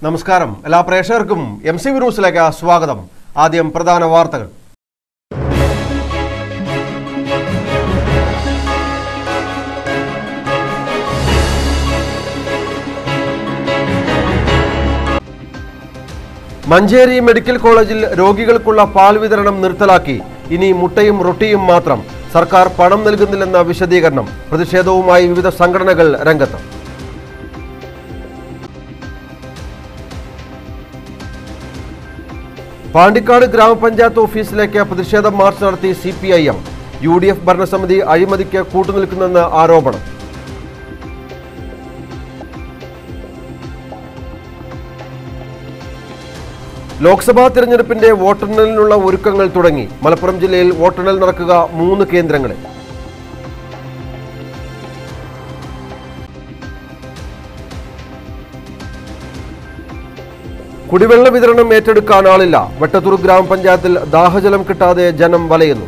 നമസ്കാരം എല്ലാ പ്രേക്ഷകർക്കും എം സി വി ന്യൂസിലേക്ക് സ്വാഗതം ആദ്യം പ്രധാന വാർത്തകൾ മഞ്ചേരി മെഡിക്കൽ കോളേജിൽ രോഗികൾക്കുള്ള പാൽ വിതരണം നിർത്തലാക്കി ഇനി മുട്ടയും റൊട്ടിയും മാത്രം സർക്കാർ പണം നൽകുന്നില്ലെന്ന വിശദീകരണം പ്രതിഷേധവുമായി വിവിധ സംഘടനകൾ രംഗത്ത് പാണ്ടിക്കാട് ഗ്രാമപഞ്ചായത്ത് ഓഫീസിലേക്ക് പ്രതിഷേധ മാർച്ച് നടത്തി C P I M U D F ഭരണസമിതി അഴിമതിക്ക് കൂട്ടുനിൽക്കുന്നെന്ന് ആരോപണം ലോക്സഭാ തിരഞ്ഞെടുപ്പിന്റെ വോട്ടെണ്ണലിനുള്ള ഒരുക്കങ്ങൾ തുടങ്ങി മലപ്പുറം ജില്ലയിൽ വോട്ടെണ്ണൽ നടക്കുക മൂന്ന് കേന്ദ്രങ്ങളിൽ കുടിവെള്ള വിതരണം ഏറ്റെടുക്കാൻ ആളില്ല വെട്ടത്തൂർ ഗ്രാമപഞ്ചായത്തിൽ ദാഹജലം കിട്ടാതെ ജനം വലയുന്നു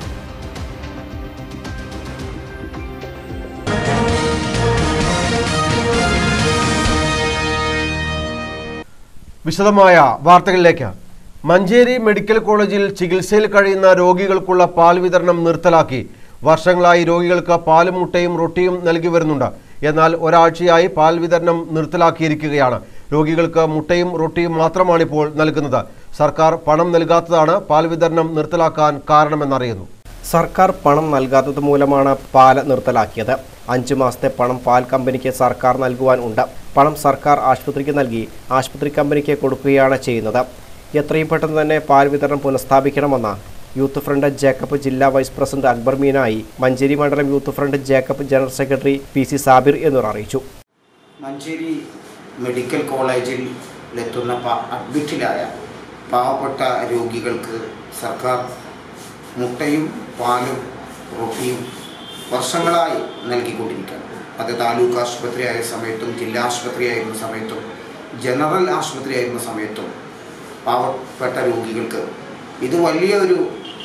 വിശദമായ വാർത്തകളിലേക്ക് മഞ്ചേരി മെഡിക്കൽ കോളേജിൽ ചികിത്സയിൽ കഴിയുന്ന രോഗികൾക്കുള്ള പാൽ വിതരണം നിർത്തലാക്കി വർഷങ്ങളായി രോഗികൾക്ക് പാലും മുട്ടയും റൊട്ടിയും നൽകി വരുന്നുണ്ട് എന്നാൽ ഒരാഴ്ചയായി പാൽ വിതരണം നിർത്തലാക്കിയിരിക്കുകയാണ് രോഗികൾക്ക് മുട്ടയും റൊട്ടിയും മാത്രമാണിപ്പോൾ നൽകുന്നത് സർക്കാർ പണം നൽകാത്തതാണ് പാൽ വിതരണം നിർത്തലാക്കാൻ കാരണമെന്നറിയുന്നു സർക്കാർ പണം നൽകാത്തത് മൂലമാണ് പാല് നിർത്തലാക്കിയത് അഞ്ചു മാസത്തെ പണം പാൽ കമ്പനിക്ക് സർക്കാർ നൽകുവാൻ ഉണ്ട് പണം സർക്കാർ ആശുപത്രിക്ക് നൽകി ആശുപത്രി കമ്പനിക്ക് കൊടുക്കുകയാണ് ചെയ്യുന്നത് എത്രയും പെട്ടെന്ന് തന്നെ പാൽ വിതരണം പുനഃസ്ഥാപിക്കണമെന്ന് യൂത്ത് ഫ്രണ്ട് ജേക്കബ് ജില്ലാ വൈസ് പ്രസിഡന്റ് അക്ബർ മീനായി മഞ്ചേരി മണ്ഡലം youth front Jacob general secretary P C Sabir എന്നിവർ അറിയിച്ചു മഞ്ചേരി മെഡിക്കൽ കോളേജിൽ എത്തുന്ന പ- അഡ്മിറ്റിലായ പാവപ്പെട്ട രോഗികൾക്ക് സർക്കാർ മുട്ടയും പാലും റൊട്ടിയും വർഷങ്ങളായി നൽകിക്കൊണ്ടിരിക്കുകയാണ് അത് താലൂക്ക് ആശുപത്രി ആയ സമയത്തും ജില്ലാ ആശുപത്രി ആയിരുന്ന സമയത്തും ജനറൽ ആശുപത്രി ആയിരുന്ന സമയത്തും പാവപ്പെട്ട രോഗികൾക്ക് ഇത് വലിയൊരു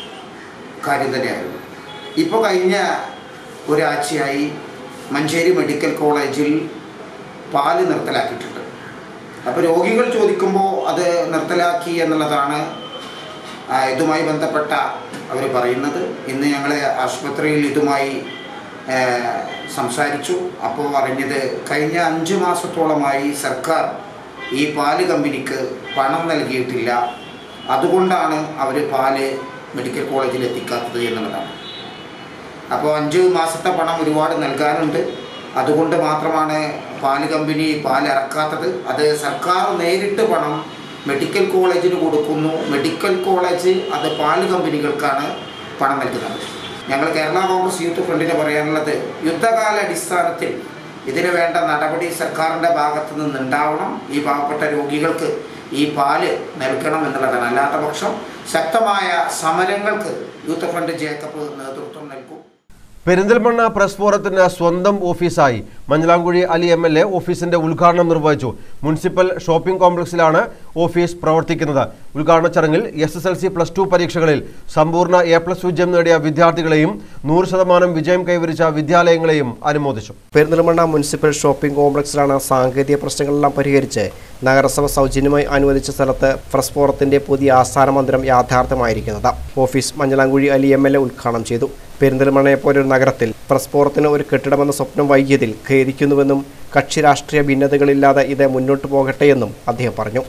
കാര്യം തന്നെയായിരുന്നു ഇപ്പോൾ കഴിഞ്ഞ ഒരാഴ്ചയായി മഞ്ചേരി മെഡിക്കൽ കോളേജിൽ പാല് നിർത്തലാക്കിയിട്ടുണ്ട് അപ്പോൾ രോഗികൾ ചോദിക്കുമ്പോൾ അത് നിർത്തലാക്കി എന്നുള്ളതാണ് ആ, ഇതുമായി ബന്ധപ്പെട്ട അവർ പറയുന്നത് ഇന്ന് ഞങ്ങൾ ആശുപത്രിയിൽ ഇതുമായി ആ, സംസാരിച്ചു അപ്പോൾ അറിഞ്ഞത് കഴിഞ്ഞ അഞ്ച് മാസത്തോളമായി സർക്കാർ ഈ പാല് കമ്പനിക്ക് പണം നൽകിയിട്ടില്ല അതുകൊണ്ടാണ് അവർ പാല് മെഡിക്കൽ കോളേജിൽ എത്തിക്കാത്തത് എന്നുള്ളതാണ് അപ്പോൾ അഞ്ച് മാസത്തെ പണം ഒരുപാട് നൽകാനുണ്ട് അതുകൊണ്ട് മാത്രമാണ് പാല് കമ്പനി പാൽ ഇറക്കാത്തത് അത് സർക്കാർ നേരിട്ട് പണം മെഡിക്കൽ കോളേജിന് കൊടുക്കുന്നു മെഡിക്കൽ കോളേജ് അത് പാല് കമ്പനികൾക്കാണ് പണം നൽകുന്നത് ഞങ്ങൾ കേരള കോൺഗ്രസ് യൂത്ത് ഫ്രണ്ടിന് പറയാനുള്ളത് യുദ്ധകാല അടിസ്ഥാനത്തിൽ ഇതിന് വേണ്ട നടപടി സർക്കാരിൻ്റെ ഭാഗത്ത് നിന്നുണ്ടാവണം ഈ പാവപ്പെട്ട രോഗികൾക്ക് ഈ പാല് നൽകണം എന്നുള്ളതാണ് അല്ലാത്ത പക്ഷം ശക്തമായ സമരങ്ങൾക്ക് യൂത്ത് ഫ്രണ്ട് ജേക്കബ് നേതൃത്വം നൽകും പെരിന്തൽമണ്ണ പ്രസ് ഫോറത്തിന് സ്വന്തം ഓഫീസായി Manjalamkuzhi Ali M L A ഓഫീസിന്റെ ഉദ്ഘാടനം നിർവഹിച്ചു മുനിസിപ്പൽ ഷോപ്പിംഗ് കോംപ്ലക്സിലാണ് ഓഫീസ് പ്രവർത്തിക്കുന്നത് ഉദ്ഘാടന ചടങ്ങിൽ S S L C plus two പരീക്ഷകളിൽ സമ്പൂർണ്ണ എ പ്ലസ് വിജയം നേടിയ വിദ്യാർത്ഥികളെയും നൂറ് ശതമാനം വിജയം കൈവരിച്ച വിദ്യാലയങ്ങളെയും അനുമോദിച്ചു പെരിന്തൽമണ്ണ മുനിസിപ്പൽ ഷോപ്പിംഗ് കോംപ്ലക്സിലാണ് സാങ്കേതിക പ്രശ്നങ്ങളെല്ലാം പരിഹരിച്ച് നഗരസഭ സൗജന്യമായി അനുവദിച്ച സ്ഥലത്ത് പ്രസ് ഫോറത്തിന്റെ പുതിയ ആസ്ഥാന മന്ദിരം യാഥാർത്ഥ്യമായിരിക്കുന്നത് office Manjalamkuzhi Ali M L A ഉദ്ഘാടനം ചെയ്തു പെരിന്തൽമണ്ണയെ പോലൊരു നഗരത്തിൽ പ്രസ് ഫോറത്തിന് ഒരു കെട്ടിടമെന്ന സ്വപ്നം വൈകിയതിൽ ഖേദിക്കുന്നുവെന്നും കക്ഷി രാഷ്ട്രീയ ഭിന്നതകളില്ലാതെ ഇത് മുന്നോട്ട് പോകട്ടെയെന്നും അദ്ദേഹം പറഞ്ഞു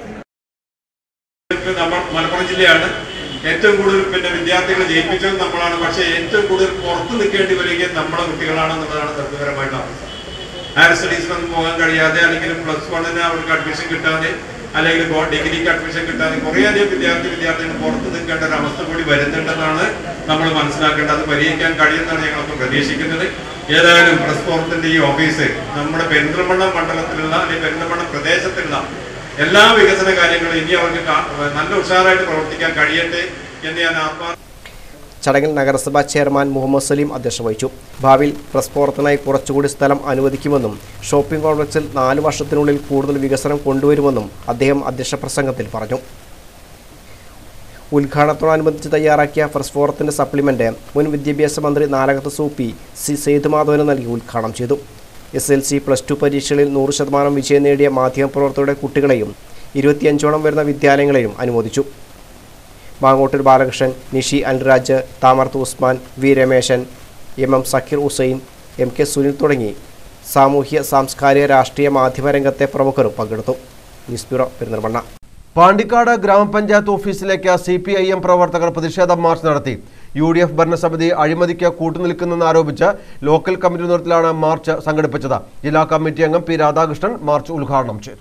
ഇപ്പൊ നമ്മൾ മലപ്പുറം ജില്ലയാണ് ഏറ്റവും കൂടുതൽ പിന്നെ വിദ്യാർത്ഥികളെ ജയിപ്പിച്ചത് നമ്മളാണ് പക്ഷേ ഏറ്റവും കൂടുതൽ പുറത്ത് നിൽക്കേണ്ടി വരികയും നമ്മളെ കുട്ടികളാണെന്നുള്ളതാണ് തൃപ്തികരമായിട്ടുള്ള അവസ്ഥ ഹയർ സ്റ്റഡീസിനൊന്നും പോകാൻ കഴിയാതെ അല്ലെങ്കിൽ പ്ലസ് വണ്ണിന് അവർക്ക് അഡ്മിഷൻ കിട്ടാതെ അല്ലെങ്കിൽ ഗോ- ഡിഗ്രിക്ക് അഡ്മിഷൻ കിട്ടാതെ കുറേയധികം വിദ്യാർത്ഥി വിദ്യാർത്ഥികൾ പുറത്ത് നിൽക്കേണ്ട ഒരു അവസ്ഥ കൂടി വരുന്നുണ്ടെന്നാണ് നമ്മൾ മനസ്സിലാക്കേണ്ടത് അത് പരിഹരിക്കാൻ കഴിയുമെന്നാണ് ഞങ്ങളൊക്കെ പ്രതീക്ഷിക്കുന്നത് ഏതായാലും പ്രസ് ഫോറത്തിന്റെ ഈ ഓഫീസ് നമ്മുടെ പെരിന്തൽമണ്ണ മണ്ഡലത്തിലുള്ള അല്ലെങ്കിൽ പെരിന്തൽമണ്ണ പ്രദേശത്തുള്ള എല്ലാ വികസന കാര്യങ്ങളും ഇനി അവർക്ക് കാ- നല്ല ഉഷാറായിട്ട് പ്രവർത്തിക്കാൻ കഴിയട്ടെ എന്ന് ഞാൻ ആത്മാർത്ഥ ചടങ്ങിൽ നഗരസഭാ ചെയർമാൻ മുഹമ്മദ് സലീം അധ്യക്ഷത വഹിച്ചു ഭാവിയിൽ പ്രസ് ഫോറത്തിനായി കുറച്ചുകൂടി സ്ഥലം അനുവദിക്കുമെന്നും ഷോപ്പിംഗ് കോംപ്ലക്സിൽ നാല് വർഷത്തിനുള്ളിൽ കൂടുതൽ വികസനം കൊണ്ടുവരുമെന്നും അദ്ദേഹം അധ്യക്ഷ പ്രസംഗത്തിൽ പറഞ്ഞു ഉദ്ഘാടനത്തോടനുബന്ധിച്ച് തയ്യാറാക്കിയ പ്രസ് ഫോറത്തിന്റെ സപ്ലിമെന്റ് മുൻ വിദ്യാഭ്യാസ മന്ത്രി നാലകത്ത് സൂപ്പി സി സേതുമാധവന് നൽകി ഉദ്ഘാടനം ചെയ്തു S L C plus two പരീക്ഷകളിൽ നൂറ് ശതമാനം വിജയം നേടിയ മാധ്യമപ്രവർത്തകരുടെ കുട്ടികളെയും ഇരുപത്തിയഞ്ചോളം വരുന്ന വിദ്യാലയങ്ങളെയും അനുമോദിച്ചു മാങ്ങോട്ടൂർ ബാലകൃഷ്ണൻ നിഷി അനിൽരാജ് താമർത്ത് Usman V Rameshan M M Zakir Hussain M K Sunil തുടങ്ങി സാമൂഹ്യ സാംസ്കാരിക രാഷ്ട്രീയ മാധ്യമരംഗത്തെ പ്രമുഖരും പങ്കെടുത്തു ന്യൂസ് ബ്യൂറോ പെരുന്തൽമണ്ണ പാണ്ടിക്കാട് ഗ്രാമപഞ്ചായത്ത് ഓഫീസിലേക്ക് സി പി ഐ എം പ്രവർത്തകർ പ്രതിഷേധ മാർച്ച് നടത്തി യു ഡി എഫ് ഭരണസമിതി അഴിമതിക്ക് കൂട്ടുനിൽക്കുന്നെന്ന് ആരോപിച്ച് ലോക്കൽ കമ്മിറ്റി നേതൃത്വത്തിലാണ് മാർച്ച് സംഘടിപ്പിച്ചത് ജില്ലാ കമ്മിറ്റി അംഗം പി രാധാകൃഷ്ണൻ മാർച്ച് ഉദ്ഘാടനം ചെയ്തു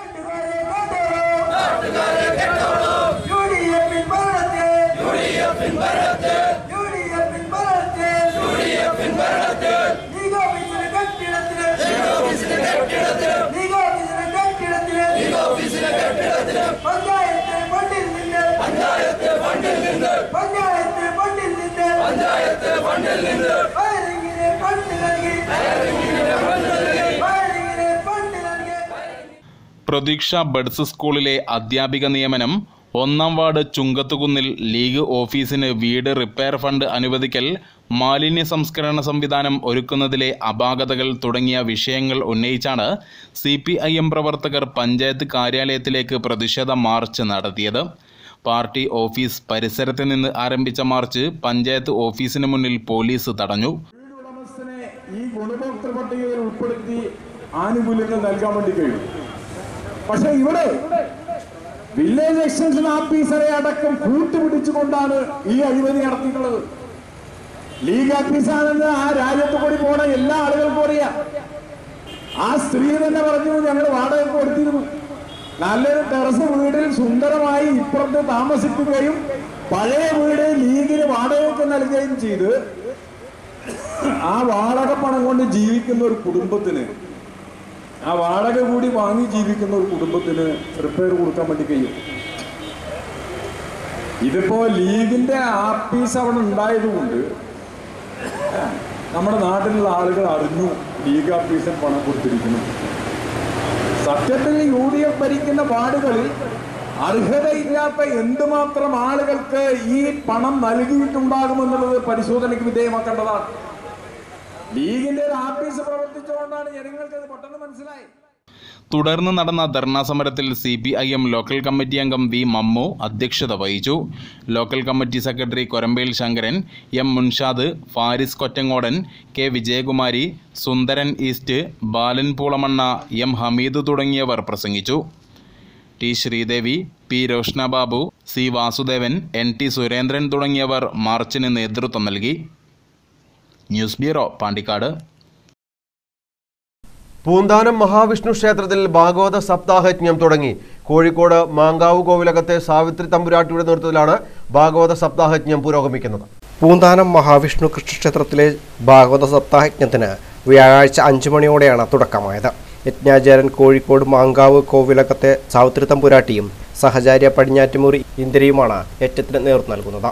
പഞ്ചായത്ത് ഫണ്ടിൽ നിന്ന് പഞ്ചായത്ത് ഫണ്ടിൽ നിന്ന് പഞ്ചായത്ത് ഫണ്ടിൽ നിന്ന് പഞ്ചായത്ത് ഫണ്ടിൽ നിന്ന് വയറിങ്ങിന് ഫണ്ട് നൽകി വയറിങ്ങിന് ഫണ്ട് നൽകി പ്രതീക്ഷ ബഡ്സ് സ്കൂളിലെ അധ്യാപിക നിയമനം ഒന്നാം വാർഡ് ചുങ്കത്തുകുന്നിൽ ലീഗ് ഓഫീസിന് വീട് റിപ്പയർ ഫണ്ട് അനുവദിക്കൽ മാലിന്യ സംസ്കരണ സംവിധാനം ഒരുക്കുന്നതിലെ അപാകതകൾ തുടങ്ങിയ വിഷയങ്ങൾ ഉന്നയിച്ചാണ് സി പി ഐ എം പ്രവർത്തകർ പഞ്ചായത്ത് കാര്യാലയത്തിലേക്ക് പ്രതിഷേധ മാർച്ച് നടത്തിയത് പാർട്ടി ഓഫീസ് പരിസരത്ത് നിന്ന് ആരംഭിച്ച മാർച്ച് പഞ്ചായത്ത് ഓഫീസിന് മുന്നിൽ പോലീസ് തടഞ്ഞു ഉടമസ്ഥനെ ഈ ഗുണഭോക്തൃ പട്ടികയിൽ ഉൾപ്പെടുത്തി ആനുകൂല്യങ്ങൾ നൽകാൻ വേണ്ടി കഴിയും പക്ഷെ ഇവിടെ വില്ലേജ് എക്സ്റ്റൻഷൻ ഓഫീസറെ അടക്കം കൂട്ടുപിടിച്ചുകൊണ്ടാണ് ഈ അഴിമതി നടത്തിയിട്ടുള്ളത് ലീഗ് ഓഫീസാണെന്ന് ആ രാജ്യത്ത് കൂടി പോണ എല്ലാ ആളുകൾക്കും അറിയാം ആ സ്ത്രീ തന്നെ പറഞ്ഞു ഞങ്ങൾ വാടക കൊടുത്തിരുന്നു നല്ലൊരു ടെറസ് വീടിൽ സുന്ദരമായി ഇപ്പുറത്ത് താമസിക്കുകയും പഴയ വീട് ലീഗിന് വാടകയ്ക്ക് നൽകുകയും ചെയ്ത് ആ വാടക പണം കൊണ്ട് ജീവിക്കുന്ന ഒരു കുടുംബത്തിന് ആ വാടക കൂടി വാങ്ങി ജീവിക്കുന്ന ഒരു കുടുംബത്തിന് റിപ്പയർ കൊടുക്കാൻ വേണ്ടി കഴിയും ഇതിപ്പോ ലീഗിന്റെ ആപ്പീസ് അവിടെ ഉണ്ടായതുകൊണ്ട് നമ്മുടെ നാട്ടിലുള്ള ആളുകൾ അറിഞ്ഞു ലീഗ് ആപ്പീസിൽ പണം കൊടുത്തിരിക്കുന്നു സത്യത്തിൽ യു ഡി എഫ് ഭരിക്കുന്ന വാർഡുകളിൽ അർഹതയില്ലാത്ത എന്തുമാത്രം ആളുകൾക്ക് ഈ പണം നൽകിയിട്ടുണ്ടാകുമെന്നുള്ളത് പരിശോധനയ്ക്ക് വിധേയമാക്കേണ്ടതാണ് ലീഗിന്റെ ഒരു ആഫീസ് പ്രവർത്തിച്ചുകൊണ്ടാണ് ജനങ്ങൾക്ക് അത് പെട്ടെന്ന് മനസ്സിലായി തുടർന്ന് നടന്ന ധർണാ സമരത്തിൽ C P I M local committee അംഗം വി മമ്മു അധ്യക്ഷത വഹിച്ചു local committee secretary Korambayil Sankaran M Munshad Faris Kottangodan K Vijayakumari Sundaran east Balan Poolamanna M Hameed തുടങ്ങിയവർ പ്രസംഗിച്ചു T Sreedevi P Roshna Babu C Vasudevan N T Surendran തുടങ്ങിയവർ മാർച്ചിന് നേതൃത്വം നൽകി ന്യൂസ് ബ്യൂറോ പാണ്ടിക്കാട് പൂന്താനം മഹാവിഷ്ണു ക്ഷേത്രത്തിൽ ഭാഗവത സപ്താഹയജ്ഞം തുടങ്ങി കോഴിക്കോട് മാങ്കാവ് കോവിലകത്തെ സാവിത്രി തമ്പുരാട്ടിയുടെ നേതൃത്വത്തിലാണ് ഭാഗവത സപ്താഹയജ്ഞം പുരോഗമിക്കുന്നത് പൂന്താനം മഹാവിഷ്ണു കൃഷ്ണക്ഷേത്രത്തിലെ ഭാഗവത സപ്താഹയജ്ഞത്തിന് വ്യാഴാഴ്ച അഞ്ചു മണിയോടെയാണ് തുടക്കമായത് യജ്ഞാചാര്യൻ കോഴിക്കോട് മാങ്കാവ് കോവിലകത്തെ സാവിത്രി തമ്പുരാട്ടിയും സഹചാര്യ പടിഞ്ഞാറ്റുമുറി ഇന്ദിരയുമാണ് യജ്ഞത്തിന് നേതൃത്വം നൽകുന്നത്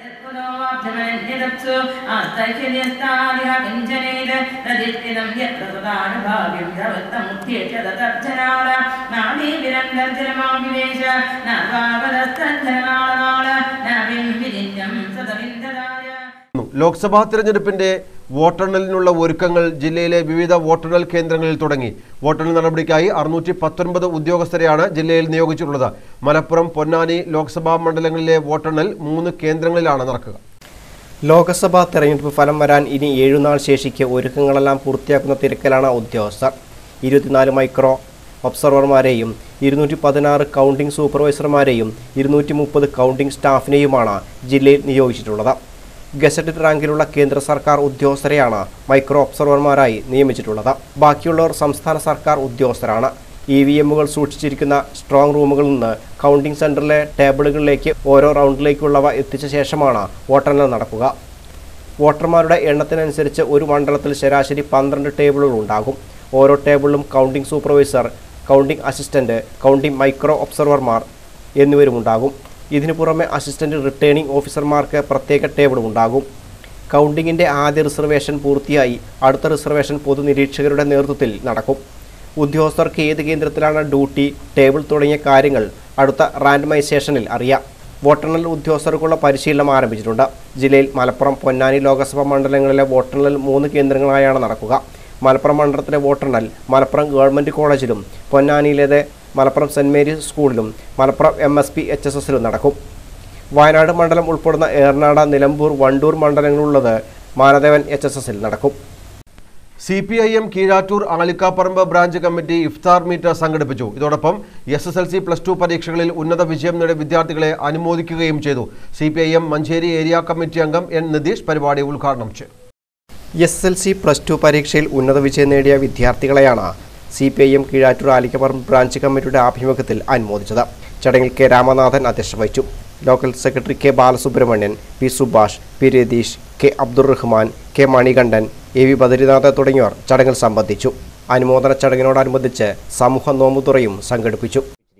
ലോക്സഭാ തിരഞ്ഞെടുപ്പിന്റെ വോട്ടെണ്ണലിനുള്ള ഒരുക്കങ്ങൾ ജില്ലയിലെ വിവിധ വോട്ടെണ്ണൽ കേന്ദ്രങ്ങളിൽ തുടങ്ങി വോട്ടെണ്ണൽ നടപടിക്കായി അറുന്നൂറ്റി പത്തൊൻപത് ഉദ്യോഗസ്ഥരെയാണ് ജില്ലയിൽ നിയോഗിച്ചിട്ടുള്ളത് മലപ്പുറം പൊന്നാനി ലോക്സഭാ മണ്ഡലങ്ങളിലെ വോട്ടെണ്ണൽ മൂന്ന് കേന്ദ്രങ്ങളിലാണ് നടക്കുക ലോക്സഭാ തെരഞ്ഞെടുപ്പ് ഫലം വരാൻ ഇനി ഏഴുനാൾ ശേഷിക്കെ ഒരുക്കങ്ങളെല്ലാം പൂർത്തിയാക്കുന്ന തിരക്കിലാണ് ഉദ്യോഗസ്ഥർ ഇരുപത്തിനാല് മൈക്രോ ഒബ്സർവർമാരെയും ഇരുന്നൂറ്റി പതിനാറ് കൗണ്ടിംഗ് സൂപ്പർവൈസർമാരെയും ഇരുന്നൂറ്റി മുപ്പത് കൗണ്ടിംഗ് സ്റ്റാഫിനെയുമാണ് ജില്ലയിൽ നിയോഗിച്ചിട്ടുള്ളത് ഗസറ്റഡ് റാങ്കിലുള്ള കേന്ദ്ര സർക്കാർ ഉദ്യോഗസ്ഥരെയാണ് മൈക്രോ ഒബ്സർവർമാരായി നിയമിച്ചിട്ടുള്ളത് ബാക്കിയുള്ളവർ സംസ്ഥാന സർക്കാർ ഉദ്യോഗസ്ഥരാണ് ഇ വി എമ്മുകൾ സൂക്ഷിച്ചിരിക്കുന്ന സ്ട്രോങ് റൂമുകളിൽ നിന്ന് കൗണ്ടിംഗ് സെന്ററിലെ ടേബിളുകളിലേക്ക് ഓരോ റൗണ്ടിലേക്കുള്ളവ എത്തിച്ച ശേഷമാണ് വോട്ടെണ്ണൽ നടക്കുക വോട്ടർമാരുടെ എണ്ണത്തിനനുസരിച്ച് ഒരു മണ്ഡലത്തിൽ ശരാശരി പന്ത്രണ്ട് ടേബിളുകൾ ഉണ്ടാകും ഓരോ ടേബിളിലും counting supervisor counting assistant counting micro ഒബ്സർവർമാർ എന്നിവരുമുണ്ടാകും ഇതിനു പുറമെ അസിസ്റ്റന്റ് റിട്ടേണിംഗ് ഓഫീസർമാർക്ക് പ്രത്യേക ടേബിളും ഉണ്ടാകും കൗണ്ടിങ്ങിൻ്റെ ആദ്യ റിസർവേഷൻ പൂർത്തിയായി അടുത്ത റിസർവേഷൻ പൊതുനിരീക്ഷകരുടെ നേതൃത്വത്തിൽ നടക്കും ഉദ്യോഗസ്ഥർക്ക് ഏത് കേന്ദ്രത്തിലാണ് ഡ്യൂട്ടി ടേബിൾ തുടങ്ങിയ കാര്യങ്ങൾ അടുത്ത റാൻഡമൈസേഷനിൽ അറിയാം വോട്ടെണ്ണൽ ഉദ്യോഗസ്ഥർക്കുള്ള പരിശീലനം ആരംഭിച്ചിട്ടുണ്ട് ജില്ലയിൽ മലപ്പുറം പൊന്നാനി ലോക്സഭാ മണ്ഡലങ്ങളിലെ വോട്ടെണ്ണൽ മൂന്ന് കേന്ദ്രങ്ങളായാണ് നടക്കുക മലപ്പുറം മണ്ഡലത്തിലെ വോട്ടെണ്ണൽ മലപ്പുറം ഗവൺമെൻറ് കോളേജിലും പൊന്നാനിയിലേത് മലപ്പുറം സെൻറ് മേരീസ് സ്കൂളിലും Malappuram M S P H S എസിലും നടക്കും വയനാട് മണ്ഡലം ഉൾപ്പെടുന്ന ഏറനാട് നിലമ്പൂർ വണ്ടൂർ മണ്ഡലങ്ങളുള്ളത് മാനദേവൻ എച്ച് എസ് എസിൽ നടക്കും C P I M Keezhattur Alikkaparamba branch committee ഇഫ്താർ മീറ്റ് സംഘടിപ്പിച്ചു ഇതോടൊപ്പം S S L C plus two പരീക്ഷകളിൽ ഉന്നത വിജയം നേടിയ വിദ്യാർത്ഥികളെ അനുമോദിക്കുകയും ചെയ്തു C P I M Manjeri area committee അംഗം എൻ നിതീഷ് പരിപാടി ഉദ്ഘാടനം ചെയ്തു S L C plus two പരീക്ഷയിൽ ഉന്നത വിജയം നേടിയ വിദ്യാർത്ഥികളെയാണ് C P I M Keezhattur Alikkaparamba branch കമ്മിറ്റിയുടെ ആഭിമുഖ്യത്തിൽ അനുമോദിച്ചത് ചടങ്ങിൽ കെ രാമനാഥൻ അധ്യക്ഷത വഹിച്ചു local secretary K Balasubramanian P Subhash P Ratheesh K Abdul Rahman K Manikandan A V Badrinath തുടങ്ങിയവർ ചടങ്ങിൽ സംബന്ധിച്ചു അനുമോദന ചടങ്ങിനോടനുബന്ധിച്ച് സമൂഹ നോമ്പുതുറയും സംഘടിപ്പിച്ചു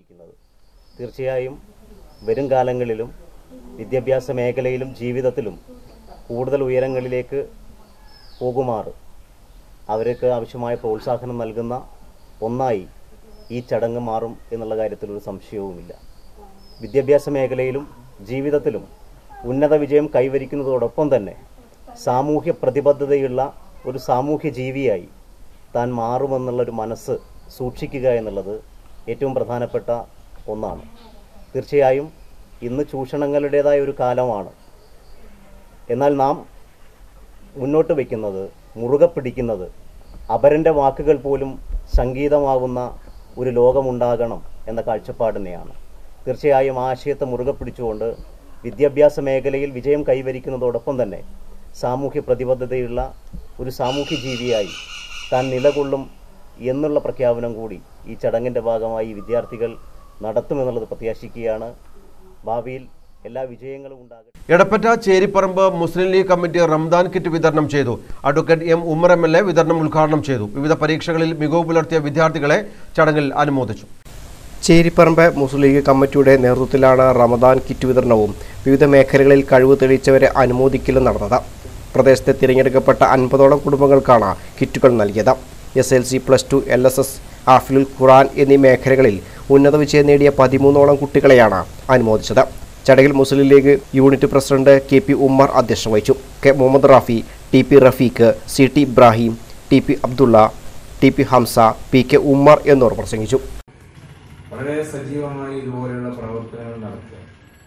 തീർച്ചയായും വരും കാലങ്ങളിലും വിദ്യാഭ്യാസ മേഖലയിലും ജീവിതത്തിലും കൂടുതൽ ഉയരങ്ങളിലേക്ക് പോകുമാറ് അവർക്ക് ആവശ്യമായ പ്രോത്സാഹനം നൽകുന്ന ഒന്നായി ഈ ചടങ്ങ് മാറും എന്നുള്ള കാര്യത്തിൽ ഒരു സംശയവുമില്ല വിദ്യാഭ്യാസ മേഖലയിലും ജീവിതത്തിലും ഉന്നത വിജയം കൈവരിക്കുന്നതോടൊപ്പം തന്നെ സാമൂഹ്യ പ്രതിബദ്ധതയുള്ള ഒരു സാമൂഹ്യ ജീവിയായി താൻ മാറുമെന്നുള്ളൊരു മനസ്സ് സൂക്ഷിക്കുക എന്നുള്ളത് ഏറ്റവും പ്രധാനപ്പെട്ട ഒന്നാണ് തീർച്ചയായും ഇന്ന് ചൂഷണങ്ങളുടേതായ ഒരു കാലമാണ് എന്നാൽ നാം മുന്നോട്ട് വയ്ക്കുന്നത് മുറുകെ പിടിക്കുന്നത് അപരൻ്റെ വാക്കുകൾ പോലും സംഗീതമാകുന്ന ഒരു ലോകമുണ്ടാകണം എന്ന കാഴ്ചപ്പാടിനെയാണ് തീർച്ചയായും ആശയത്തെ മുറുകെ പിടിച്ചുകൊണ്ട് വിദ്യാഭ്യാസ മേഖലയിൽ വിജയം കൈവരിക്കുന്നതോടൊപ്പം തന്നെ സാമൂഹ്യ പ്രതിബദ്ധതയുള്ള ഒരു സാമൂഹ്യ ജീവിയായി താൻ നിലകൊള്ളും എന്നുള്ള പ്രഖ്യാപനം കൂടി ഈ ചടങ്ങിൻ്റെ ഭാഗമായി വിദ്യാർത്ഥികൾ നടത്തുമെന്നുള്ളത് പ്രത്യാശിക്കുകയാണ് ഭാവിയിൽ എല്ലാ വിജയങ്ങളും ഉണ്ടാകട്ടെ എടപ്പറ്റ ചേരിപ്പറമ്പ് മുസ്ലിം ലീഗ് കമ്മിറ്റി റംദാൻ കിറ്റ് വിതരണം ചെയ്തു advocate M Ummer M L A വിതരണം ഉദ്ഘാടനം ചെയ്തു വിവിധ പരീക്ഷകളിൽ മികവ് പുലർത്തിയ വിദ്യാർത്ഥികളെ ചടങ്ങിൽ അനുമോദിച്ചു ചേരിപ്പറമ്പ് മുസ്ലിം ലീഗ് കമ്മിറ്റിയുടെ നേതൃത്വത്തിലാണ് റമദാൻ കിറ്റ് വിതരണവും വിവിധ മേഖലകളിൽ കഴിവ് തെളിയിച്ചവരെ അനുമോദിക്കലും നടന്നത് പ്രദേശത്തെ തിരഞ്ഞെടുക്കപ്പെട്ട അൻപതോളം കുടുംബങ്ങൾക്കാണ് കിറ്റുകൾ നൽകിയത് S L C plus two L S S ആഫിലുൽ ഖുറാൻ എന്നീ മേഖലകളിൽ ഉന്നത വിജയം നേടിയ പതിമൂന്നോളം കുട്ടികളെയാണ് അനുമോദിച്ചത് ചടങ്ങിൽ Muslim League unit president K P Ummer അധ്യക്ഷത വഹിച്ചു K Muhammad Rafi T P Rafeeq C T Ibrahim T P Abdulla T P Hamza P K Ummer എന്നിവർ പ്രസംഗിച്ചു വളരെ സജീവമായി ഇതുപോലെയുള്ള പ്രവർത്തനങ്ങൾ നടത്തുക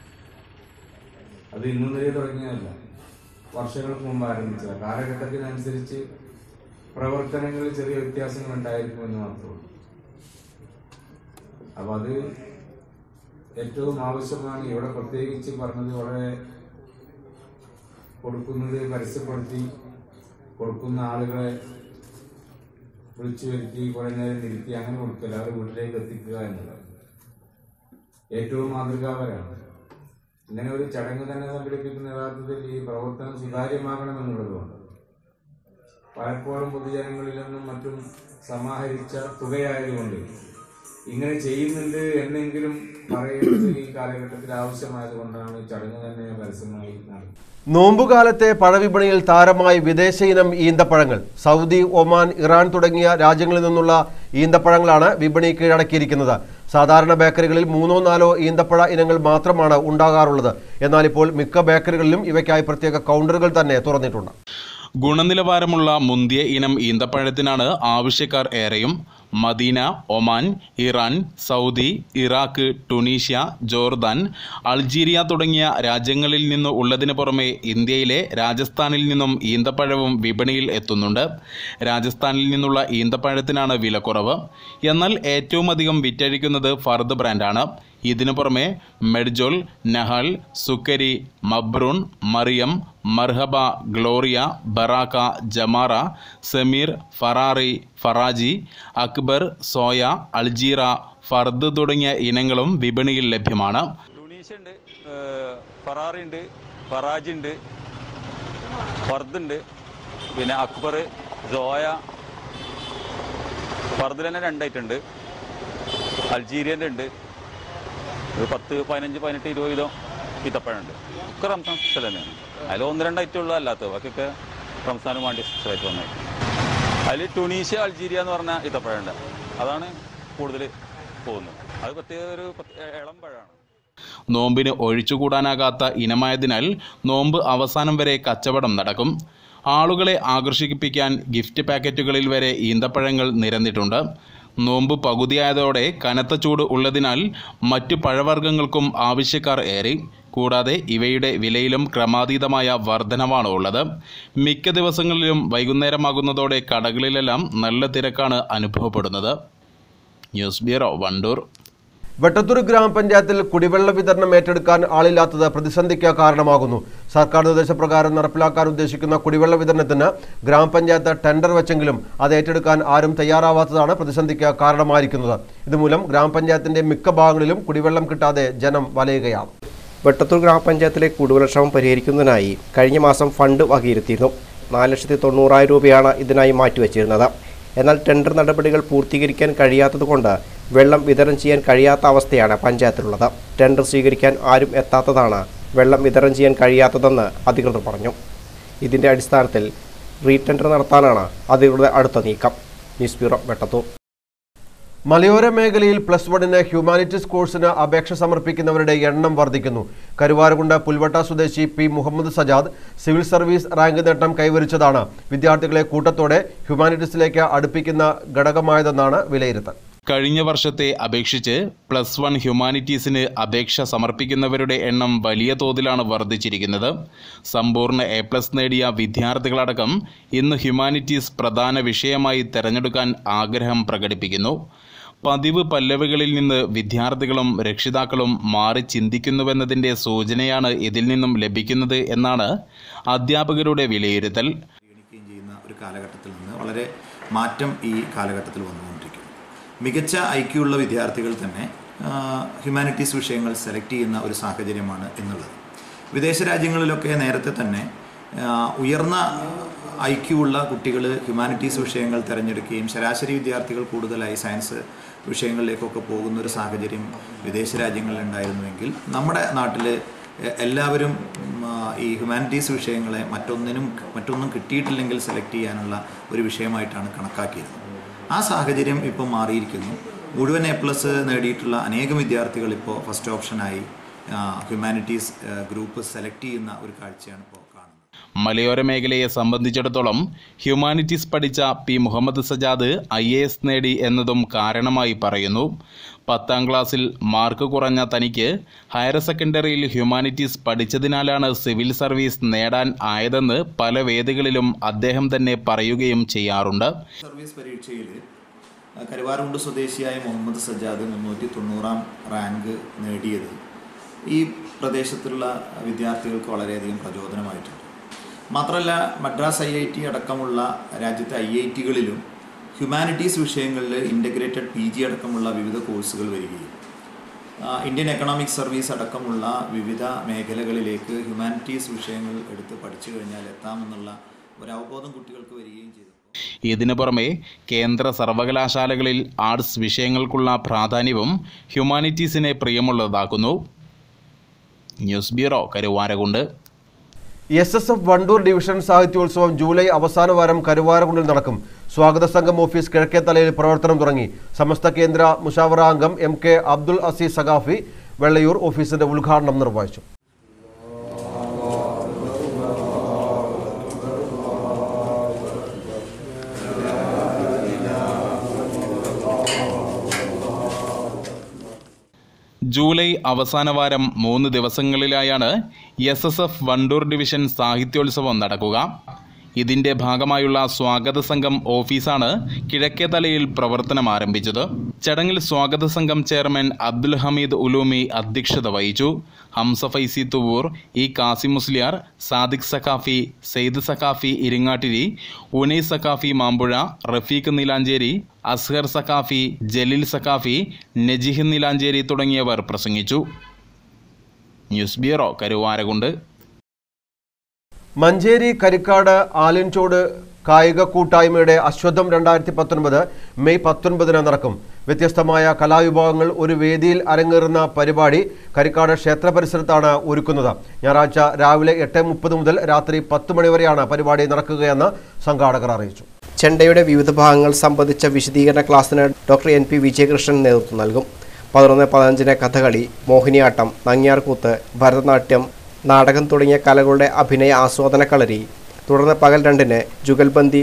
അത് ഇന്നും വരെ തുടങ്ങിയതല്ല വർഷങ്ങൾക്ക് മുമ്പ് ആരംഭിച്ചത് കാലഘട്ടത്തിനനുസരിച്ച് പ്രവർത്തനങ്ങളിൽ ചെറിയ വ്യത്യാസങ്ങൾ ഉണ്ടായിരിക്കുമെന്ന് മാത്രമേ ഉള്ളൂ അപ്പൊ അത് ഏറ്റവും ആവശ്യമാണ് ഇവിടെ പ്രത്യേകിച്ച് പറഞ്ഞത് വളരെ കൊടുക്കുന്നത് പരസ്യപ്പെടുത്തി കൊടുക്കുന്ന ആളുകളെ വിളിച്ചു വരുത്തി കുറെ നേരം ഇരുത്തി അങ്ങനെ കൊടുക്കല്ല അവരെ വീട്ടിലേക്ക് എത്തിക്കുക എന്നുള്ളത് ഏറ്റവും മാതൃകാപരമാണ് ഇങ്ങനെ ഒരു ചടങ്ങ് തന്നെ സംഘടിപ്പിക്കുന്ന യഥാർത്ഥത്തിൽ ഈ പ്രവർത്തനം സുതാര്യമാകണമെന്നുള്ളതുകൊണ്ട് പലപ്പോഴും പൊതുജനങ്ങളിൽ നിന്നും മറ്റും സമാഹരിച്ച തുകയായതുകൊണ്ട് ഇങ്ങനെ ചെയ്യുന്നുണ്ട് എന്നെങ്കിലും പറയുന്നത് ഈ കാലഘട്ടത്തിൽ ആവശ്യമായതുകൊണ്ടാണ് ചടങ്ങ് തന്നെ പരസ്യമായി നടത്തുന്നത് നോമ്പുകാലത്തെ പഴവിപണിയിൽ താരമായി വിദേശ ഇനം ഈന്തപ്പഴങ്ങൾ സൗദി ഒമാൻ ഇറാൻ തുടങ്ങിയ രാജ്യങ്ങളിൽ നിന്നുള്ള ഈന്തപ്പഴങ്ങളാണ് വിപണി കീഴടക്കിയിരിക്കുന്നത് സാധാരണ ബേക്കറികളിൽ മൂന്നോ നാലോ ഈന്തപ്പഴ ഇനങ്ങൾ മാത്രമാണ് ഉണ്ടാകാറുള്ളത് എന്നാൽ ഇപ്പോൾ മിക്ക ബേക്കറികളിലും ഇവയ്ക്കായി പ്രത്യേക കൗണ്ടറുകൾ തന്നെ തുറന്നിട്ടുണ്ട് ഗുണനിലവാരമുള്ള മുന്തിയ ഇനം ഈന്തപ്പഴത്തിനാണ് ആവശ്യക്കാർ ഏറെയും Medina Oman Iran Saudi Iraq Tunisia Jordan Algeria തുടങ്ങിയ രാജ്യങ്ങളിൽ നിന്ന് ഉള്ളതിന് പുറമെ ഇന്ത്യയിലെ രാജസ്ഥാനിൽ നിന്നും ഈന്തപ്പഴവും വിപണിയിൽ എത്തുന്നുണ്ട് രാജസ്ഥാനിൽ നിന്നുള്ള ഈന്തപ്പഴത്തിനാണ് വില കുറവ് എന്നാൽ ഏറ്റവും അധികം വിറ്റഴിക്കുന്നത് ഫർദ് ബ്രാൻഡാണ് ഇതിനു പുറമെ മെഡ്ജോൾ നഹൽ സുക്കരി മബ്രൂൺ മറിയം മർഹബ ഗ്ലോറിയ ബറാക്ക ജമാറ സമീർ ഫറാറി ഫറാജി അക്ബർ സോയ അൾജീറ ഫർദ് തുടങ്ങിയ ഇനങ്ങളും വിപണിയിൽ ലഭ്യമാണ് ടുണീഷ്യ ഉണ്ട് ഫറാറി ഉണ്ട് ഫറാജ് ഉണ്ട് ഫർദ് ഉണ്ട് പിന്നെ അക്ബർ സോയ ഫർദിൽ തന്നെ രണ്ടായിട്ടുണ്ട് അൾജീരിയൻ്റെ ഉണ്ട് ഒരു പത്ത് പതിനഞ്ച് പതിനെട്ട് ഇരുപത് കിലോ ഈത്തപ്പഴമുണ്ട് ഒക്കെ റംസാൻ സ്പെഷ്യൽ തന്നെയാണ് അതിൽ ഒന്ന് രണ്ട് ഐറ്റം ഉള്ള അല്ലാത്തത് ബാക്കിയൊക്കെ റംസാനും വേണ്ടി സ്പെഷ്യലായിട്ട് വന്നത് അതിൽ ടുണീഷ്യ അൾജീരിയ എന്ന് പറഞ്ഞ ഈത്തപ്പഴമുണ്ട് അതാണ് കൂടുതൽ പോകുന്നത് അത് പ്രത്യേക ഒരു പ്രത്യേക ഇളം പഴമാണ് നോമ്പിന് ഒഴിച്ചുകൂടാനാകാത്ത ഇനമായതിനാൽ നോമ്പ് അവസാനം വരെ കച്ചവടം നടക്കും ആളുകളെ ആകർഷിപ്പിക്കാൻ ഗിഫ്റ്റ് പാക്കറ്റുകളിൽ വരെ ഈന്തപ്പഴങ്ങൾ നിരന്നിട്ടുണ്ട് നോമ്പ് പകുതിയായതോടെ കനത്ത ചൂട് ഉള്ളതിനാൽ മറ്റു പഴവർഗ്ഗങ്ങൾക്കും ആവശ്യക്കാർ ഏറി കൂടാതെ ഇവയുടെ വിലയിലും ക്രമാതീതമായ വർധനവാണ് ഉള്ളത് മിക്ക ദിവസങ്ങളിലും വൈകുന്നേരമാകുന്നതോടെ കടകളിലെല്ലാം നല്ല തിരക്കാണ് അനുഭവപ്പെടുന്നത് ന്യൂസ് ബ്യൂറോ വണ്ടൂർ വെട്ടത്തൂർ ഗ്രാമപഞ്ചായത്തിൽ കുടിവെള്ള വിതരണം ഏറ്റെടുക്കാൻ ആളില്ലാത്തത് പ്രതിസന്ധിക്ക് കാരണമാകുന്നു സർക്കാർ നിർദ്ദേശപ്രകാരം നടപ്പിലാക്കാൻ ഉദ്ദേശിക്കുന്ന കുടിവെള്ള വിതരണത്തിന് ഗ്രാമപഞ്ചായത്ത് ടെൻഡർ വെച്ചെങ്കിലും അത് ഏറ്റെടുക്കാൻ ആരും തയ്യാറാവാത്തതാണ് പ്രതിസന്ധിക്ക് കാരണമായിരിക്കുന്നത് ഇതുമൂലം ഗ്രാമപഞ്ചായത്തിന്റെ മിക്ക ഭാഗങ്ങളിലും കുടിവെള്ളം കിട്ടാതെ ജനം വലയുകയാണ് വെട്ടത്തൂർ ഗ്രാമപഞ്ചായത്തിലെ കുടിവെള്ളക്ഷാമം പരിഹരിക്കുന്നതിനായി കഴിഞ്ഞ മാസം ഫണ്ട് വകയിരുത്തിയിരുന്നു നാല് ലക്ഷത്തി തൊണ്ണൂറായിരം രൂപയാണ് ഇതിനായി മാറ്റിവെച്ചിരുന്നത് എന്നാൽ ടെൻഡർ നടപടികൾ പൂർത്തീകരിക്കാൻ കഴിയാത്തതുകൊണ്ട് വെള്ളം വിതരണം ചെയ്യാൻ കഴിയാത്ത അവസ്ഥയാണ് പഞ്ചായത്തിലുള്ളത് ടെൻഡർ സ്വീകരിക്കാൻ ആരും എത്താത്തതാണ് വെള്ളം വിതരണം ചെയ്യാൻ കഴിയാത്തതെന്ന് അധികൃതർ പറഞ്ഞു ഇതിന്റെ അടിസ്ഥാനത്തിൽ റീടെൻഡർ നടത്താനാണ് അധികൃതരുടെ അടുത്ത നീക്കം ന്യൂസ് ബ്യൂറോ വെട്ടത്തൂർ മലയോര മേഖലയിൽ പ്ലസ് വണ്ണിന് ഹ്യൂമാനിറ്റീസ് കോഴ്സിന് അപേക്ഷ സമർപ്പിക്കുന്നവരുടെ എണ്ണം വർദ്ധിക്കുന്നു കരുവാരകുണ്ട് പുൽവട്ട സ്വദേശി P Muhammad Sajad civil service rank നേട്ടം കൈവരിച്ചതാണ് വിദ്യാർത്ഥികളെ കൂട്ടത്തോടെ ഹ്യൂമാനിറ്റീസിലേക്ക് അടുപ്പിക്കുന്ന ഘടകമായതെന്നാണ് വിലയിരുത്തൽ കഴിഞ്ഞ വർഷത്തെ അപേക്ഷിച്ച് പ്ലസ് വൺ ഹ്യൂമാനിറ്റീസിന് അപേക്ഷ സമർപ്പിക്കുന്നവരുടെ എണ്ണം വലിയ തോതിലാണ് വർദ്ധിച്ചിരിക്കുന്നത് സമ്പൂർണ്ണ എ പ്ലസ് നേടിയ വിദ്യാർത്ഥികളടക്കം ഇന്ന് ഹ്യൂമാനിറ്റീസ് പ്രധാന വിഷയമായി തെരഞ്ഞെടുക്കാൻ ആഗ്രഹം പ്രകടിപ്പിക്കുന്നു പതിവ് പല്ലവികളിൽ നിന്ന് വിദ്യാർത്ഥികളും രക്ഷിതാക്കളും മാറി ചിന്തിക്കുന്നുവെന്നതിൻ്റെ സൂചനയാണ് ഇതിൽ നിന്നും ലഭിക്കുന്നത് എന്നാണ് അധ്യാപകരുടെ വിലയിരുത്തൽ പരിഗണിക്കുകയും ചെയ്യുന്ന ഒരു കാലഘട്ടത്തിൽ നിന്ന് വളരെ മാറ്റം ഈ കാലഘട്ടത്തിൽ വന്നുകൊണ്ടിരിക്കുന്നു മികച്ച ഐക്യമുള്ള വിദ്യാർത്ഥികൾ തന്നെ ആ, ഹ്യൂമാനിറ്റീസ് വിഷയങ്ങൾ സെലക്ട് ചെയ്യുന്ന ഒരു സാഹചര്യമാണ് എന്നുള്ളത് വിദേശ രാജ്യങ്ങളിലൊക്കെ നേരത്തെ തന്നെ ആ, ഉയർന്ന ഐക്യമുള്ള കുട്ടികൾ ഹ്യൂമാനിറ്റീസ് വിഷയങ്ങൾ തിരഞ്ഞെടുക്കുകയും ശരാശരി വിദ്യാർത്ഥികൾ കൂടുതലായി സയൻസ് വിഷയങ്ങളിലേക്കൊക്കെ പോകുന്ന ഒരു സാഹചര്യം വിദേശ രാജ്യങ്ങളിൽ ഉണ്ടായിരുന്നുവെങ്കിൽ നമ്മുടെ നാട്ടിൽ എ- എല്ലാവരും ഉം, ആ, ഈ ഹ്യൂമാനിറ്റീസ് വിഷയങ്ങളെ മറ്റൊന്നിനും മറ്റൊന്നും കിട്ടിയിട്ടില്ലെങ്കിൽ സെലക്ട് ചെയ്യാനുള്ള ഒരു വിഷയമായിട്ടാണ് കണക്കാക്കിയിരുന്നത് ആ സാഹചര്യം ഇപ്പോൾ മാറിയിരിക്കുന്നു മുഴുവൻ എ പ്ലസ് നേടിയിട്ടുള്ള അനേകം വിദ്യാർത്ഥികൾ ഇപ്പോൾ ഫസ്റ്റ് ഓപ്ഷനായി ആ, ഹ്യൂമാനിറ്റീസ് ആ, ഗ്രൂപ്പ് സെലക്ട് ചെയ്യുന്ന ഒരു കാഴ്ചയാണ് ഇപ്പോൾ കാണുന്നത് മലയോര മേഖലയെ സംബന്ധിച്ചിടത്തോളം ഹ്യൂമാനിറ്റീസ് പഠിച്ച P Muhammad Sajad I A S നേടി എന്നതും കാരണമായി പറയുന്നു പത്താം ക്ലാസ്സിൽ മാർക്ക് കുറഞ്ഞ തനിക്ക് ഹയർ സെക്കൻഡറിയിൽ ഹ്യൂമാനിറ്റീസ് പഠിച്ചതിനാലാണ് സിവിൽ സർവീസ് നേടാൻ ആയതെന്ന് പല വേദികളിലും അദ്ദേഹം തന്നെ പറയുകയും ചെയ്യാറുണ്ട് സർവീസ് പരീക്ഷയിൽ കരുവാറുണ്ട് സ്വദേശിയായ മുഹമ്മദ് സജ്ജാദ് മുന്നൂറ്റി തൊണ്ണൂറാം റാങ്ക് നേടിയത് ഈ പ്രദേശത്തുള്ള വിദ്യാർത്ഥികൾക്ക് വളരെയധികം പ്രചോദനമായിട്ടുണ്ട് മാത്രമല്ല മദ്രാസ് ഐ ഐ ടി അടക്കമുള്ള രാജ്യത്തെ ഐ ഐ ടികളിലും ഹ്യൂമാനിറ്റീസ് വിഷയങ്ങളിൽ ഇൻ്റഗ്രേറ്റഡ് പി ജി അടക്കമുള്ള വിവിധ കോഴ്സുകൾ വരികയും ആ, ഇന്ത്യൻ എക്കണോമിക് സർവീസ് അടക്കമുള്ള വിവിധ മേഖലകളിലേക്ക് ഹ്യൂമാനിറ്റീസ് വിഷയങ്ങൾ എടുത്ത് പഠിച്ചു കഴിഞ്ഞാൽ എത്താമെന്നുള്ള ഒരു അവബോധം കുട്ടികൾക്ക് വരികയും ചെയ്തു ഇതിനു പുറമെ കേന്ദ്ര സർവകലാശാലകളിൽ ആർട്സ് വിഷയങ്ങൾക്കുള്ള പ്രാധാന്യവും ഹ്യൂമാനിറ്റീസിനെ പ്രിയമുള്ളതാക്കുന്നു news bureau Karuvarakundu S S F Wandoor division സാഹിത്യോത്സവം ജൂലൈ അവസാന വാരം കരുവാരകുണ്ടിൽ നടക്കും സ്വാഗത സംഘം ഓഫീസ് കിഴക്കേത്തലയിൽ പ്രവർത്തനം തുടങ്ങി സമസ്ത കേന്ദ്ര മുഷാവറ അംഗം എം കെ അബ്ദുൽ അസീസ് സഖാഫി വെള്ളയൂർ ഓഫീസിന്റെ ഉദ്ഘാടനം നിർവഹിച്ചു ജൂലൈ അവസാന വാരം മൂന്ന് ദിവസങ്ങളിലായാണ് S S F Wandoor division സാഹിത്യോത്സവം നടക്കുക ഇതിന്റെ ഭാഗമായുള്ള സ്വാഗത സംഘം ഓഫീസാണ് കിഴക്കേതലയിൽ പ്രവർത്തനം ആരംഭിച്ചത് ചടങ്ങിൽ സ്വാഗത സംഘം ചെയർമാൻ അബ്ദുൽ ഹമീദ് ഉലൂമി അധ്യക്ഷത വഹിച്ചു ഹംസ ഫൈസി തുവൂർ ഇ കാസിം മുസ്ലിയാർ സാദിഖ് സഖാഫി സെയ്ദ് സഖാഫി ഇരിങ്ങാട്ടിരി ഉനൈസ് സഖാഫി മാമ്പുഴ റഫീഖ് നീലാഞ്ചേരി അസ്ഹർ സഖാഫി ജലീൽ സഖാഫി നജിഹ് നീലാഞ്ചേരി തുടങ്ങിയവർ പ്രസംഗിച്ചു ന്യൂസ് ബ്യൂറോ കരുവാരകുണ്ട് മഞ്ചേരി കരിക്കാട് ആലിൻചോട് കായിക കൂട്ടായ്മയുടെ അശ്വത്ഥം രണ്ടായിരത്തി പത്തൊൻപത് മെയ് പത്തൊൻപതിന് നടക്കും വ്യത്യസ്തമായ കലാവിഭാഗങ്ങൾ ഒരു വേദിയിൽ അരങ്ങേറുന്ന പരിപാടി കരിക്കാട് ക്ഷേത്ര പരിസരത്താണ് ഒരുക്കുന്നത് ഞായറാഴ്ച രാവിലെ എട്ട് മുപ്പത് മുതൽ രാത്രി പത്ത് മണിവരെയാണ് പരിപാടി നടക്കുകയെന്ന് സംഘാടകർ അറിയിച്ചു ചെണ്ടയുടെ വിവിധ ഭാഗങ്ങൾ സംബന്ധിച്ച വിശദീകരണ ക്ലാസ്സിന് ഡോക്ടർ എൻ പി വിജയകൃഷ്ണൻ നേതൃത്വം നൽകും പതിനൊന്ന് പതിനഞ്ചിന് കഥകളി മോഹിനിയാട്ടം നങ്ങ്യാർകൂത്ത് ഭരതനാട്യം നാടകം തുടങ്ങിയ കലകളുടെ അഭിനയ ആസ്വാദന കളരി തുടർന്ന് പകൽ രണ്ടിന് ജുഗൽബന്ദി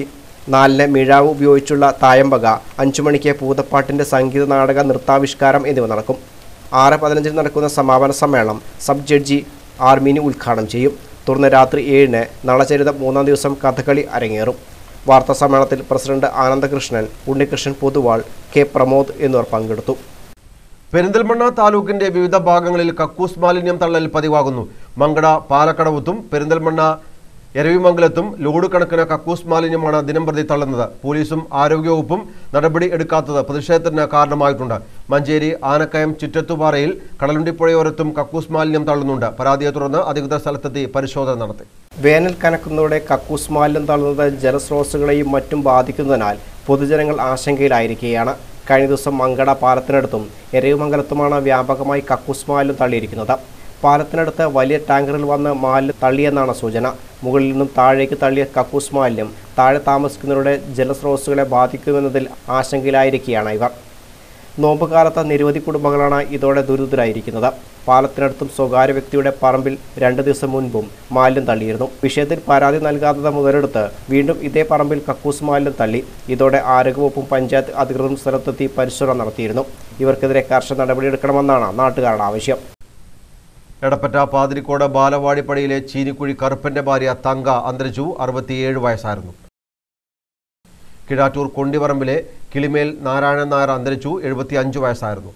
നാലിന് മിഴാവ് ഉപയോഗിച്ചുള്ള തായമ്പക അഞ്ചു മണിക്ക് പൂതപ്പാട്ടിന്റെ സംഗീത നാടക നൃത്താവിഷ്കാരം എന്നിവ നടക്കും ആറ് പതിനഞ്ചിന് നടക്കുന്ന സമാപന സമ്മേളനം സബ് ജഡ്ജി ആർമിനി ഉദ്ഘാടനം ചെയ്യും തുടർന്ന് രാത്രി ഏഴിന് നളചരിതം മൂന്നാം ദിവസം കഥകളി അരങ്ങേറും വാർത്താ സമ്മേളനത്തിൽ പ്രസിഡന്റ് ആനന്ദകൃഷ്ണൻ ഉണ്ണികൃഷ്ണൻ പൊതുവാൾ കെ പ്രമോദ് എന്നിവർ പങ്കെടുത്തു പെരിന്തൽമണ്ണ താലൂക്കിന്റെ വിവിധ ഭാഗങ്ങളിൽ കക്കൂസ് മാലിന്യം തള്ളൽ പതിവാകുന്നു മങ്കട പാലക്കടവത്തും പെരിന്തൽമണ്ണ എരവിമംഗലത്തും ലോഡ് കണക്കിന് കക്കൂസ് മാലിന്യമാണ് ദിനംപ്രതി തള്ളുന്നത് പോലീസും ആരോഗ്യവകുപ്പും നടപടി എടുക്കാത്തത് പ്രതിഷേധത്തിന് കാരണമായിട്ടുണ്ട് മഞ്ചേരി ആനക്കയം ചുറ്റത്തുപാറയിൽ കടലുണ്ടിപ്പുഴയോരത്തും കക്കൂസ് മാലിന്യം തള്ളുന്നുണ്ട് പരാതിയെ തുടർന്ന് അധികൃതർ സ്ഥലത്തെത്തി പരിശോധന നടത്തി വേനൽ കനക്കുന്നതോടെ കക്കൂസ് മാലിന്യം തള്ളുന്നത് ജലസ്രോതസ്സുകളെയും മറ്റും ബാധിക്കുന്നതിനാൽ പൊതുജനങ്ങൾ ആശങ്കയിലായിരിക്കുകയാണ് കഴിഞ്ഞ ദിവസം മങ്കട പാലത്തിനടുത്തും എരയുമംഗലത്തുമാണ് വ്യാപകമായി കക്കൂസ് മാലിന്യം തള്ളിയിരിക്കുന്നത് പാലത്തിനടുത്ത് വലിയ ടാങ്കറിൽ വന്ന് മാലിന്യം തള്ളിയെന്നാണ് സൂചന മുകളിൽ നിന്നും താഴേക്ക് തള്ളിയ കക്കൂസ് മാലിന്യം താഴെ താമസിക്കുന്നവരുടെ ജലസ്രോതസ്സുകളെ ബാധിക്കുമെന്നതിൽ ആശങ്കയിലായിരിക്കുകയാണ് ഇവർ നോമ്പുകാലത്ത് നിരവധി കുടുംബങ്ങളാണ് ഇതോടെ ദുരിതരായിരിക്കുന്നത് പാലത്തിനടുത്തും സ്വകാര്യ വ്യക്തിയുടെ പറമ്പിൽ രണ്ട് ദിവസം മുൻപും മാലിന്യം തള്ളിയിരുന്നു വിഷയത്തിൽ പരാതി നൽകാത്തത് മുതലെടുത്ത് വീണ്ടും ഇതേ പറമ്പിൽ കക്കൂസ് മാലിന്യം തള്ളി ഇതോടെ ആരോഗ്യവകുപ്പും പഞ്ചായത്ത് അധികൃതരും സ്ഥലത്തെത്തി പരിശോധന നടത്തിയിരുന്നു ഇവർക്കെതിരെ കർശന നടപടിയെടുക്കണമെന്നാണ് നാട്ടുകാരുടെ ആവശ്യം എടപ്പറ്റ പാതിരിക്കോട് ബാലവാടിപ്പടിയിലെ ചീനിക്കുഴി കറുപ്പന്റെ ഭാര്യ തങ്ക അന്തരിച്ചു അറുപത്തിയേഴ് വയസ്സായിരുന്നു കിഴാറ്റൂർ കൊണ്ടിപറമ്പിലെ കിളിമേൽ നാരായണൻ നായർ അന്തരിച്ചു എഴുപത്തി അഞ്ച് വയസ്സായിരുന്നു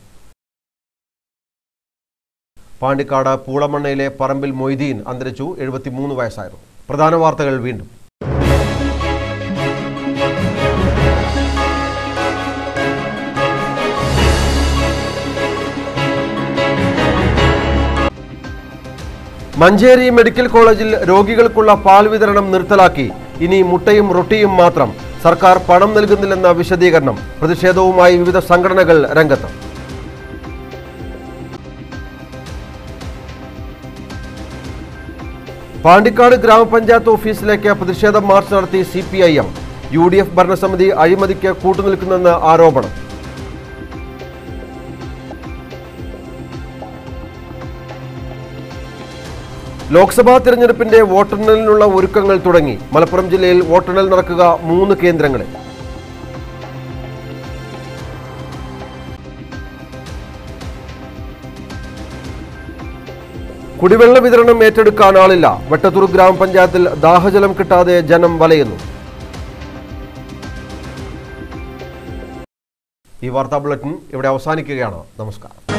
പാണ്ടിക്കാട് പൂളമണ്ണയിലെ പറമ്പിൽ മൊയ്തീൻ അന്തരിച്ചു എഴുപത്തിമൂന്ന് വയസ്സായിരുന്നു പ്രധാന വാർത്തകൾ വീണ്ടും മഞ്ചേരി മെഡിക്കൽ കോളേജിൽ രോഗികൾക്കുള്ള പാൽ വിതരണം നിർത്തലാക്കി ഇനി മുട്ടയും റൊട്ടിയും മാത്രം സർക്കാർ പണം നൽകുന്നില്ലെന്ന വിശദീകരണം പ്രതിഷേധവുമായി വിവിധ സംഘടനകൾ രംഗത്ത് പാണ്ടിക്കാട് ഗ്രാമപഞ്ചായത്ത് ഓഫീസിലേക്ക് പ്രതിഷേധ മാർച്ച് നടത്തി C P I M U D F ഭരണസമിതി അഴിമതിക്ക് കൂട്ടുനിൽക്കുന്നെന്ന് ആരോപണം ലോക്സഭാ തിരഞ്ഞെടുപ്പിന്റെ വോട്ടെണ്ണലിനുള്ള ഒരുക്കങ്ങൾ തുടങ്ങി മലപ്പുറം ജില്ലയിൽ വോട്ടെണ്ണൽ നടക്കുക മൂന്ന് കേന്ദ്രങ്ങളിൽ കുടിവെള്ള വിതരണം ഏറ്റെടുക്കാൻ ആളില്ല വെട്ടത്തൂർ ഗ്രാമപഞ്ചായത്തിൽ ദാഹജലം കിട്ടാതെ ജനം വലയുന്നു ഈ വാർത്താ ബുള്ളറ്റിൻ ഇവിടെ അവസാനിക്കുകയാണ് നമസ്കാരം